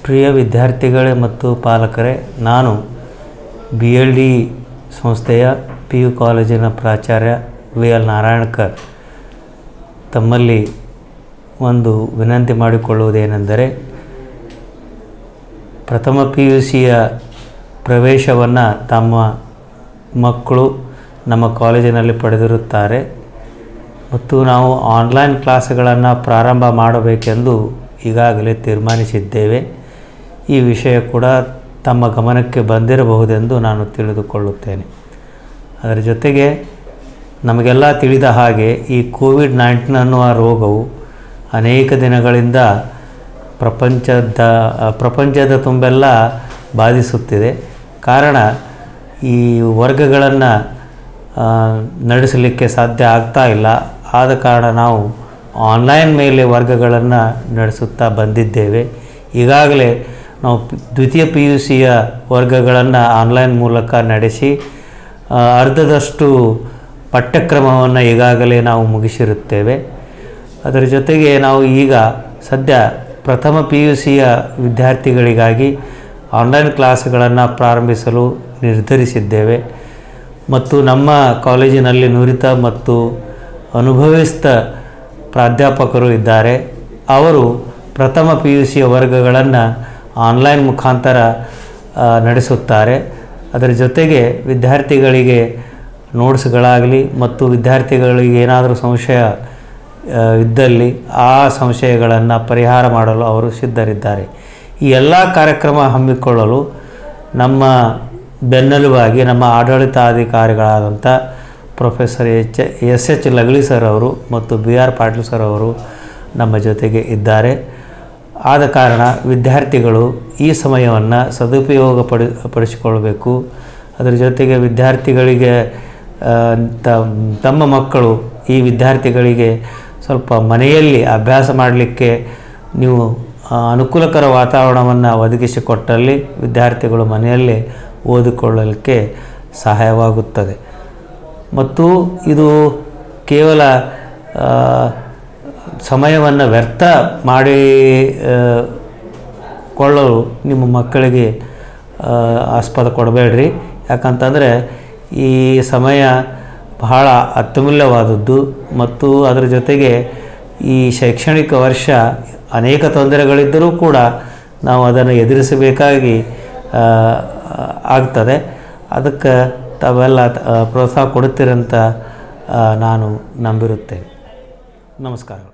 ಪ್ರಿಯ ವಿದ್ಯಾರ್ಥಿಗಳೇ ಮತ್ತು ಪಾಲಕರೇ ನಾನು ಬಿ ಎಲ್ ಡಿ ಸಂಸ್ಥೆಯ ಪಿ ಯು ಕಾಲೇಜಿನ ಪ್ರಾಚಾರ್ಯ ವಿ ಎಲ್ ನಾರಾಯಣಕರ್ ತಮ್ಮಲ್ಲಿ ಒಂದು ವಿನಂತಿ ಮಾಡಿಕೊಳ್ಳುವುದೇನೆಂದರೆ ಪ್ರಥಮ ಪಿ ಯು ಸಿಯ ಪ್ರವೇಶವನ್ನು ತಮ್ಮ ಮಕ್ಕಳು ನಮ್ಮ ಕಾಲೇಜಿನಲ್ಲಿ ಪಡೆದಿರುತ್ತಾರೆ ಮತ್ತು ನಾವು ಆನ್ಲೈನ್ ಕ್ಲಾಸ್ಗಳನ್ನು ಪ್ರಾರಂಭ ಮಾಡಬೇಕೆಂದು ಈಗಾಗಲೇ ತೀರ್ಮಾನಿಸಿದ್ದೇವೆ ಈ ವಿಷಯ ಕೂಡ ತಮ್ಮ ಗಮನಕ್ಕೆ ಬಂದಿರಬಹುದೆಂದು ನಾನು ತಿಳಿದುಕೊಳ್ಳುತ್ತೇನೆ ಅದರ ಜೊತೆಗೆ ನಮಗೆಲ್ಲ ತಿಳಿದ ಹಾಗೆ ಈ ಕೋವಿಡ್ ನೈನ್ಟೀನ್ ಅನ್ನುವ ರೋಗವು ಅನೇಕ ದಿನಗಳಿಂದ ಪ್ರಪಂಚದ ಪ್ರಪಂಚದ ತುಂಬೆಲ್ಲ ಬಾಧಿಸುತ್ತಿದೆ ಕಾರಣ ಈ ವರ್ಗಗಳನ್ನು ನಡೆಸಲಿಕ್ಕೆ ಸಾಧ್ಯ ಆಗ್ತಾ ಇಲ್ಲ ಆದ ಕಾರಣ ನಾವು ಆನ್ಲೈನ್ ಮೇಲೆ ವರ್ಗಗಳನ್ನು ನಡೆಸುತ್ತಾ ಬಂದಿದ್ದೇವೆ ಈಗಾಗಲೇ ನಾವು ಪಿ- ದ್ವಿತೀಯ ಪಿ ಯು ಸಿಯ ವರ್ಗಗಳನ್ನು ಆನ್ಲೈನ್ ಮೂಲಕ ನಡೆಸಿ ಆ, ಅರ್ಧದಷ್ಟು ಪಠ್ಯಕ್ರಮವನ್ನು ಈಗಾಗಲೇ ನಾವು ಮುಗಿಸಿರುತ್ತೇವೆ ಅದರ ಜೊತೆಗೆ ನಾವು ಈಗ ಸದ್ಯ ಪ್ರಥಮ ಪಿ ಯು ಸಿಯ ವಿದ್ಯಾರ್ಥಿಗಳಿಗಾಗಿ ಆನ್ಲೈನ್ ಕ್ಲಾಸ್ಗಳನ್ನು ಪ್ರಾರಂಭಿಸಲು ನಿರ್ಧರಿಸಿದ್ದೇವೆ ಮತ್ತು ನಮ್ಮ ಕಾಲೇಜಿನಲ್ಲಿ ನುರಿತ ಮತ್ತು ಅನುಭವಿಸಿದ ಪ್ರಾಧ್ಯಾಪಕರು ಇದ್ದಾರೆ ಅವರು ಪ್ರಥಮ ಪಿ ಯು ಸಿಯ ವರ್ಗಗಳನ್ನು ಆನ್ಲೈನ್ ಮುಖಾಂತರ ಆ, ನಡೆಸುತ್ತಾರೆ ಅದರ ಜೊತೆಗೆ ವಿದ್ಯಾರ್ಥಿಗಳಿಗೆ ನೋಟ್ಸ್ಗಳಾಗಲಿ ಮತ್ತು ವಿದ್ಯಾರ್ಥಿಗಳಿಗೆ ಏನಾದರೂ ಸಂಶಯ ಆ, ಇದ್ದಲ್ಲಿ ಆ ಸಂಶಯಗಳನ್ನು ಪರಿಹಾರ ಮಾಡಲು ಅವರು ಸಿದ್ಧರಿದ್ದಾರೆ ಈ ಎಲ್ಲ ಕಾರ್ಯಕ್ರಮ ಹಮ್ಮಿಕೊಳ್ಳಲು ನಮ್ಮ ಬೆನ್ನೆಲುಬಾಗಿ ನಮ್ಮ ಆಡಳಿತಾಧಿಕಾರಿಗಳಾದಂಥ ಪ್ರೊಫೆಸರ್ ಎಚ್ ಎಸ್ ಎಚ್ ಲಗಳಿ ಸರ್ ಅವರು ಮತ್ತು ಬಿ ಆರ್ ಪಾಟೀಲ್ ಸರ್ ಅವರು ನಮ್ಮ ಜೊತೆಗೆ ಇದ್ದಾರೆ ಆದ ಕಾರಣ ವಿದ್ಯಾರ್ಥಿಗಳು ಈ ಸಮಯವನ್ನು ಸದುಪಯೋಗ ಪಡಿ ಪಡಿಸಿಕೊಳ್ಬೇಕು ಅದರ ಜೊತೆಗೆ ವಿದ್ಯಾರ್ಥಿಗಳಿಗೆ ಆ, ತ- ತಮ್ಮ ಮಕ್ಕಳು ಈ ವಿದ್ಯಾರ್ಥಿಗಳಿಗೆ ಸ್ವಲ್ಪ ಮನೆಯಲ್ಲಿ ಅಭ್ಯಾಸ ಮಾಡಲಿಕ್ಕೆ ನೀವು ಆ, ಅನುಕೂಲಕರ ವಾತಾವರಣವನ್ನು ಒದಗಿಸಿಕೊಟ್ಟಲ್ಲಿ ವಿದ್ಯಾರ್ಥಿಗಳು ಮನೆಯಲ್ಲೇ ಓದಿಕೊಳ್ಳಲಿಕ್ಕೆ ಸಹಾಯವಾಗುತ್ತದೆ ಮತ್ತು ಇದು ಕೇವಲ ಆ, ಸಮಯವನ್ನು ವ್ಯರ್ಥ ಮಾಡಿ ಆ, ಕೊಳ್ಳಲು ನಿಮ್ಮ ಮಕ್ಕಳಿಗೆ ಆ, ಆಸ್ಪದ ಕೊಡಬೇಡ್ರಿ ಯಾಕಂತಂದರೆ ಈ ಸಮಯ ಬಹಳ ಅತ್ಯಮೂಲ್ಯವಾದದ್ದು ಮತ್ತು ಅದರ ಜೊತೆಗೆ ಈ ಶೈಕ್ಷಣಿಕ ವರ್ಷ ಅನೇಕ ತೊಂದರೆಗಳಿದ್ದರೂ ಕೂಡ ನಾವು ಅದನ್ನು ಎದುರಿಸಬೇಕಾಗಿ ಆ, ಆಗ್ತದೆ ಅದಕ್ಕೆ ತಾವೆಲ್ಲ ಆ, ಪ್ರೋತ್ಸಾಹ ಕೊಡುತ್ತೀರಂತ ಆ, ನಾನು ನಂಬಿರುತ್ತೇನೆ ನಮಸ್ಕಾರಗಳು